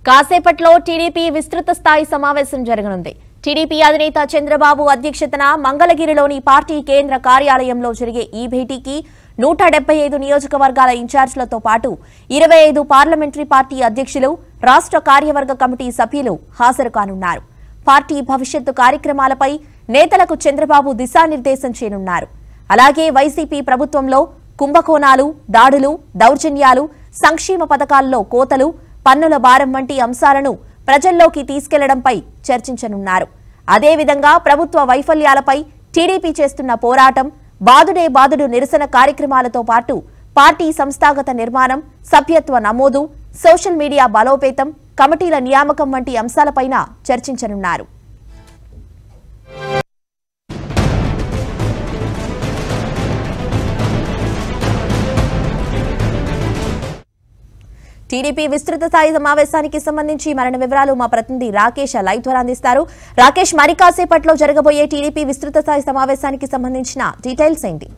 కాసేపట్లో టీడీపీ విస్తృత స్థాయి సమావేశం జరగనుంది టీడీపీ అధినేత చంద్రబాబు అధ్యక్షతన మంగళగిరిలోని పార్టీ కేంద్ర కార్యాలయంలో జరిగే ఈ భేటీకి నూట డెబ్బై ఐదు నియోజకవర్గాల ఇన్ఛార్జీలతో పాటు ఇరవై ఐదు పార్లమెంటరీ పార్టీ అధ్యక్షులు రాష్ట్ర కార్యవర్గ కమిటీ సభ్యులు హాజరు కానున్నారు పార్టీ భవిష్యత్తు కార్యక్రమాలపై నేతలకు చంద్రబాబు దిశానిర్దేశం చేయనున్నారు అలాగే వైసీపీ ప్రభుత్వంలో కుంభకోణాలు దాడులు దౌర్జన్యాలు సంక్షేమ పథకాల్లో కోతలు పన్నుల భారం వంటి అంశాలను ప్రజల్లోకి తీసుకెళ్లడంపై చర్చించనున్నారు అదేవిధంగా ప్రభుత్వ వైఫల్యాలపై టీడీపీ చేస్తున్న పోరాటం బాదుడే బాదుడు నిరసన కార్యక్రమాలతో పాటు పార్టీ సంస్థాగత నిర్మాణం సభ్యత్వ నమోదు సోషల్ మీడియా బలోపేతం కమిటీల నియామకం వంటి అంశాలపైన చర్చించనున్నారు టీడీపీ విస్తృత స్థాయి సమావేశానికి సంబంధించి మరిన్ని వివరాలు మా ప్రతినిధి రాకేష్ లైవ్ ద్వారా అందిస్తారు రాకేష్ మరి కాసేపట్లో జరగబోయే టీడీపీ విస్తృత స్థాయి సమావేశానికి సంబంధించిన డీటెయిల్స్ ఏంటి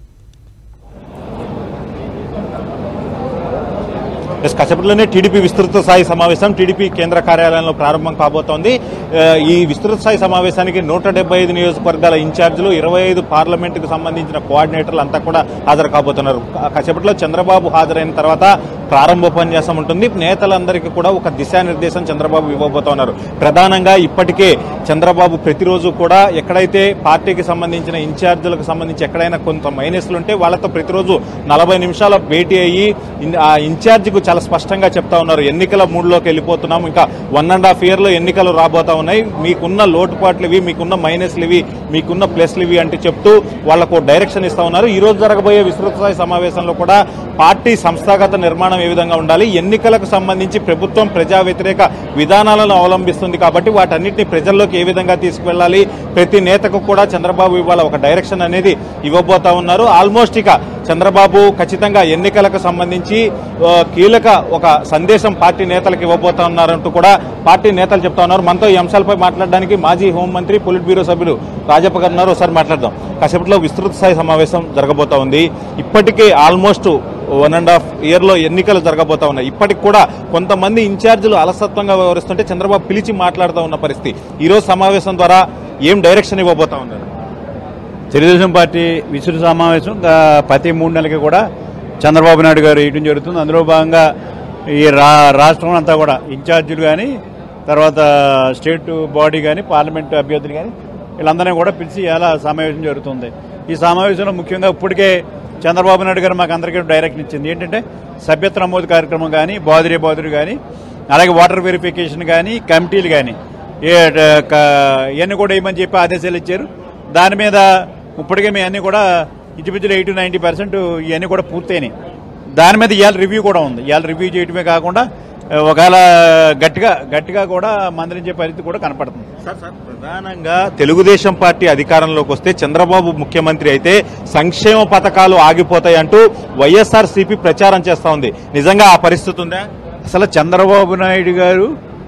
ఎస్ కాసేపట్లోనే టీడీపీ విస్తృత స్థాయి సమావేశం టీడీపీ కేంద్ర కార్యాలయంలో ప్రారంభం కాబోతోంది ఆ, ఈ విస్తృత స్థాయి సమావేశానికి నూట డెబ్బై ఐదు నియోజకవర్గాల ఇన్ఛార్జీలు ఇరవై ఐదు పార్లమెంటుకు సంబంధించిన కోఆర్డినేటర్లు అంతా కూడా హాజరు కాబోతున్నారు కా- కాసేపట్లో చంద్రబాబు హాజరైన తర్వాత ప్రారంభోపన్యాసం ఉంటుంది నేతలందరికీ కూడా ఒక దిశానిర్దేశం చంద్రబాబు ఇవ్వబోతున్నారు ప్రధానంగా ఇప్పటికే చంద్రబాబు ప్రతిరోజు కూడా ఎక్కడైతే పార్టీకి సంబంధించిన ఇన్ఛార్జీలకు సంబంధించి ఎక్కడైనా కొంత మైనస్లు ఉంటే వాళ్ళతో ప్రతిరోజు నలభై నిమిషాల భేటీ అయ్యి ఇన్- ఆ ఇన్ఛార్జికు చాలా స్పష్టంగా చెప్తా ఉన్నారు ఎన్నికల మూడ్లోకి వెళ్ళిపోతున్నాం ఇంకా వన్ అండ్ హాఫ్ ఇయర్ లో ఎన్నికలు రాబోతా ఉన్నాయి మీకున్న లోటుపాట్లు ఇవి మీకున్న మైనస్లు ఇవి మీకున్న ప్లస్లు ఇవి అంటే చెప్తూ వాళ్లకు డైరెక్షన్ ఇస్తా ఉన్నారు ఈ రోజు జరగబోయే విస్తృత స్థాయి సమావేశంలో కూడా పార్టీ సంస్థాగత నిర్మాణం ఏ విధంగా ఉండాలి ఎన్నికలకు సంబంధించి ప్రభుత్వం ప్రజా వ్యతిరేక విధానాలను అవలంబిస్తుంది కాబట్టి వాటన్నిటిని ప్రజల్లోకి ఏ విధంగా తీసుకువెళ్ళాలి ప్రతి నేతకు కూడా చంద్రబాబు ఇవాళ ఒక డైరెక్షన్ అనేది ఇవ్వబోతా ఉన్నారు ఆల్మోస్ట్ ఇక చంద్రబాబు ఖచ్చితంగా ఎన్నికలకు సంబంధించి ఆ, కీలక ఒక సందేశం పార్టీ నేతలకు ఇవ్వబోతా ఉన్నారంటూ కూడా పార్టీ నేతలు చెప్తా ఉన్నారు మనతో ఈ అంశాలపై మాట్లాడడానికి మాజీ హోంమంత్రి పొలిట్ బ్యూరో సభ్యులు రాజప్ప గారు ఉన్నారు ఒకసారి మాట్లాడదాం కాసేపట్లో విస్తృత స్థాయి సమావేశం జరగబోతా ఉంది ఇప్పటికే almost one and half year లో ఎన్నికలు జరగబోతా ఉన్నాయి ఇప్పటికి కూడా కొంతమంది ఇన్ఛార్జీలు అలసత్వంగా వ్యవహరిస్తుంటే చంద్రబాబు పిలిచి మాట్లాడుతూ ఉన్న పరిస్థితి ఈ రోజు సమావేశం ద్వారా ఏం డైరెక్షన్ ఇవ్వబోతా ఉన్నారు తెలుగుదేశం పార్టీ విస్తృత సమావేశం గా ప్రతి మూడు నెలలకి కూడా చంద్రబాబు నాయుడు గారు వేయడం జరుగుతుంది అందులో భాగంగా ఈ రా రాష్ట్రం అంతా కూడా ఇన్ఛార్జీలు కానీ తర్వాత స్టేట్ బాడీ కానీ పార్లమెంట్ అభ్యర్థులు కానీ వీళ్ళందరినీ కూడా పిలిచి ఎలా సమావేశం జరుగుతుంది ఈ సమావేశంలో ముఖ్యంగా ఇప్పటికే చంద్రబాబు నాయుడు గారు మాకు అందరికీ డైరెక్షన్ ఇచ్చింది ఏంటంటే సభ్యత్వ నమోదు కార్యక్రమం కానీ బాదురే బాదురు కానీ అలాగే వాటర్ వెరిఫికేషన్ కానీ కమిటీలు కానీ ఏ క- ఇవన్నీ కూడా వేయమని చెప్పి ఆదేశాలు ఇచ్చారు దాని మీద ఇప్పటికే మేము అన్ని కూడా ఇంచుమించులు ఎయిటీ నైంటీ పర్సెంట్ ఇవన్నీ కూడా పూర్తయినాయి దాని మీద ఇవాళ రివ్యూ కూడా ఉంది ఇవాళ రివ్యూ చేయడమే కాకుండా ఆ, ఒకవేళ గట్టిగా గట్టిగా కూడా మందలించే పరిస్థితి కూడా కనపడుతుంది సార్ సార్ ప్రధానంగా తెలుగుదేశం పార్టీ అధికారంలోకి వస్తే చంద్రబాబు ముఖ్యమంత్రి అయితే సంక్షేమ పథకాలు ఆగిపోతాయి అంటూ వైఎస్ఆర్ సిపి ప్రచారం చేస్తా ఉంది నిజంగా ఆ పరిస్థితి ఉందా అసలు చంద్రబాబు నాయుడు గారు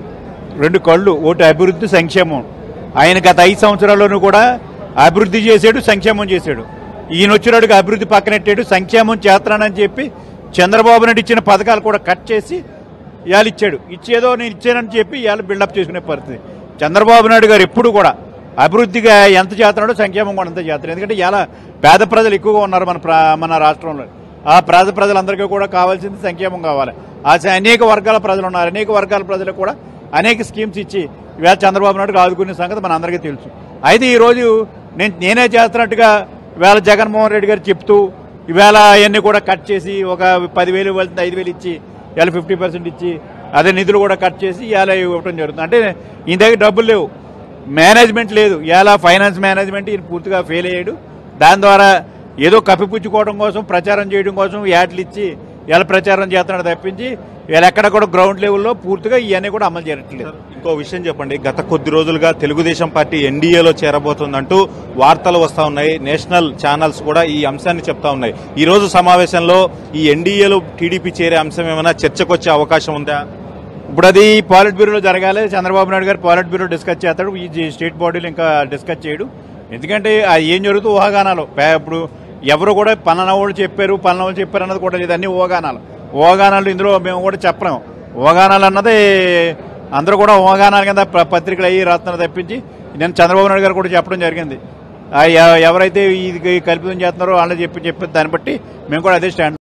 రెండు కళ్ళు ఒకటి అభివృద్ధి సంక్షేమం ఆయన గత ఐదు సంవత్సరాల్లోనూ కూడా అభివృద్ధి చేశాడు సంక్షేమం చేశాడు ఈయన వచ్చినాడుగా అభివృద్ధి పక్కనెట్టాడు సంక్షేమం చేస్తానని చెప్పి చంద్రబాబు నాయుడు ఇచ్చిన పథకాలు కూడా కట్ చేసి ఇవాళ ఇచ్చాడు ఇచ్చేదో నేను ఇచ్చానని చెప్పి ఇవాళ బిల్డప్ చేసుకునే పరిస్థితి చంద్రబాబు నాయుడు గారు ఎప్పుడు కూడా అభివృద్ధిగా ఎంత చేస్తున్నాడో సంక్షేమం కూడా అంత చేస్తున్నాడు ఎందుకంటే ఇలా పేద ప్రజలు ఎక్కువగా ఉన్నారు మన ప్రా- మన రాష్ట్రంలో ఆ పేద ప్రజలందరికీ కూడా కావాల్సింది సంక్షేమం కావాలి ఆ స- అనేక వర్గాల ప్రజలు ఉన్నారు అనేక వర్గాల ప్రజలకు కూడా అనేక స్కీమ్స్ ఇచ్చి ఇవాళ చంద్రబాబు నాయుడు ఆదుకునే సంగతి మన అందరికీ తెలుసు అయితే ఈరోజు నేను నేనే చేస్తున్నట్టుగా ఇవాళ జగన్మోహన్ రెడ్డి గారు చెప్తూ ఇవాళ అవన్నీ కూడా కట్ చేసి ఒక పదివేలు వెళ్తుంది ఐదు వేలు ఇచ్చి ఇవాళ ఫిఫ్టీ పర్సెంట్ ఇచ్చి అదే నిధులు కూడా కట్ చేసి ఇవాళ ఇవ్వటం జరుగుతుంది అంటే ఈయన దగ్గర డబ్బులు లేవు మేనేజ్మెంట్ లేదు ఇలా ఫైనాన్స్ మేనేజ్మెంట్ ఈయన పూర్తిగా ఫెయిల్ అయ్యాడు దాని ద్వారా ఏదో కప్పిపుచ్చుకోవడం కోసం ప్రచారం చేయడం కోసం యాడ్లు ఇచ్చి ఇలా ప్రచారం చేస్తున్నాడు తప్పించి వీళ్ళు ఎక్కడ కూడా గ్రౌండ్ లెవెల్లో పూర్తిగా ఇవన్నీ కూడా అమలు చేయట్లేదు ఇంకో విషయం చెప్పండి గత కొద్ది రోజులుగా తెలుగుదేశం పార్టీ ఎన్డీఏలో చేరబోతుందంటూ వార్తలు వస్తా ఉన్నాయి నేషనల్ ఛానల్స్ కూడా ఈ అంశాన్ని చెప్తా ఉన్నాయి ఈ రోజు సమావేశంలో ఈ ఎన్డీఏలో టీడీపీ చేరే అంశం ఏమైనా చర్చకొచ్చే అవకాశం ఉందా ఇప్పుడు అది పాలిట్ బ్యూరోలో జరగాలి చంద్రబాబు నాయుడు గారు పాలిట్ బ్యూరో డిస్కస్ చేస్తాడు ఈ జీ- స్టేట్ బాడీలు ఇంకా డిస్కస్ చేయడు ఎందుకంటే అది ఏం జరుగుతూ ఊహాగానాలు పే- ఇప్పుడు ఎవరు కూడా పలానా వాళ్ళు చెప్పారు పలానా వాళ్ళు చెప్పారు అన్నది కూడా లేదు అన్ని ఊహాగానాలు ఊహాగానాలు ఇందులో మేము కూడా చెప్పలేము ఊహాగానాలు అన్నది అందరూ కూడా ఊహాగానాల కింద ప- పత్రికలు అయ్యి రాస్తున్నారు తప్పించి నేను చంద్రబాబు నాయుడు గారు కూడా చెప్పడం జరిగింది ఆ ఎ- ఎవరైతే ఇది కల్పితం చేస్తున్నారో వాళ్ళని చెప్పి చెప్పి దాన్ని బట్టి మేము కూడా అదే స్టాండ్